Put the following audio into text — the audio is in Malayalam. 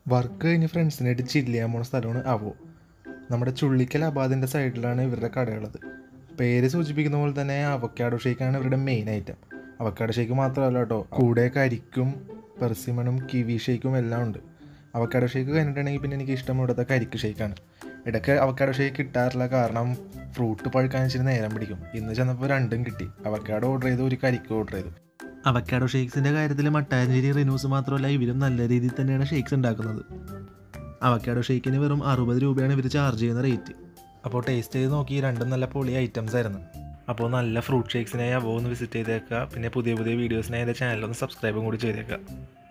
വർക്ക് കഴിഞ്ഞ് ഫ്രണ്ട്സിനായിട്ട് ചില്ല് ചെയ്യാൻ പോണ സ്ഥലമാണ് അവോ നമ്മുടെ ചുള്ളിക്കൽ അബാദിൻ്റെ സൈഡിലാണ് ഇവരുടെ കടയുള്ളത് പേര് സൂചിപ്പിക്കുന്ന പോലെ തന്നെ അവക്കാഡോ ഷേക്കാണ് ഇവരുടെ മെയിൻ ഐറ്റം അവക്കാഡോ ഷേക്ക് മാത്രമല്ല കേട്ടോ കൂടെ കരിക്കും പെർസിമണും കിവി ഷേക്കും എല്ലാം ഉണ്ട് അവക്കാഡോ ഷേക്ക് കഴിഞ്ഞിട്ടുണ്ടെങ്കിൽ പിന്നെ എനിക്ക് ഇഷ്ടം ഇവിടുത്തെ കരിക്ക് ഷേക്കാണ് ഇടയ്ക്ക് അവക്കാഡോ ഷേക്ക് കിട്ടാറില്ല കാരണം ഫ്രൂട്ട് പഴുക്കാൻ ഇച്ചിരി നേരം പിടിക്കും ഇന്ന് ചെന്നപ്പോൾ രണ്ടും കിട്ടി അവക്കാഡോ ഓർഡർ ചെയ്തു ഒരു കരിക്ക് ഓർഡർ ചെയ്തു അവക്കാഡോ ഷേക്സിൻ്റെ കാര്യത്തിൽ മട്ടാഞ്ചേരി റിനൂസ് മാത്രമല്ല ഇവരും നല്ല രീതിയിൽ തന്നെയാണ് ഷേക്സ് ഉണ്ടാക്കുന്നത് അവക്കാഡോ ഷേക്കിന് വെറും അറുപത് രൂപയാണ് ഇവർ ചാർജ് ചെയ്യുന്ന റേറ്റ് അപ്പോൾ ടേസ്റ്റ് ചെയ്ത് നോക്കി രണ്ടും നല്ല പൊളി ഐറ്റംസ് ആയിരുന്നു അപ്പോൾ നല്ല ഫ്രൂട്ട് ഷേക്സിനായി അവ ഒന്ന് വിസിറ്റ് ചെയ്തേക്കുക പിന്നെ പുതിയ പുതിയ വീഡിയോസിനായി എൻ്റെ ചാനലൊന്ന് സബ്സ്ക്രൈബും കൂടി ചെയ്തേക്കുക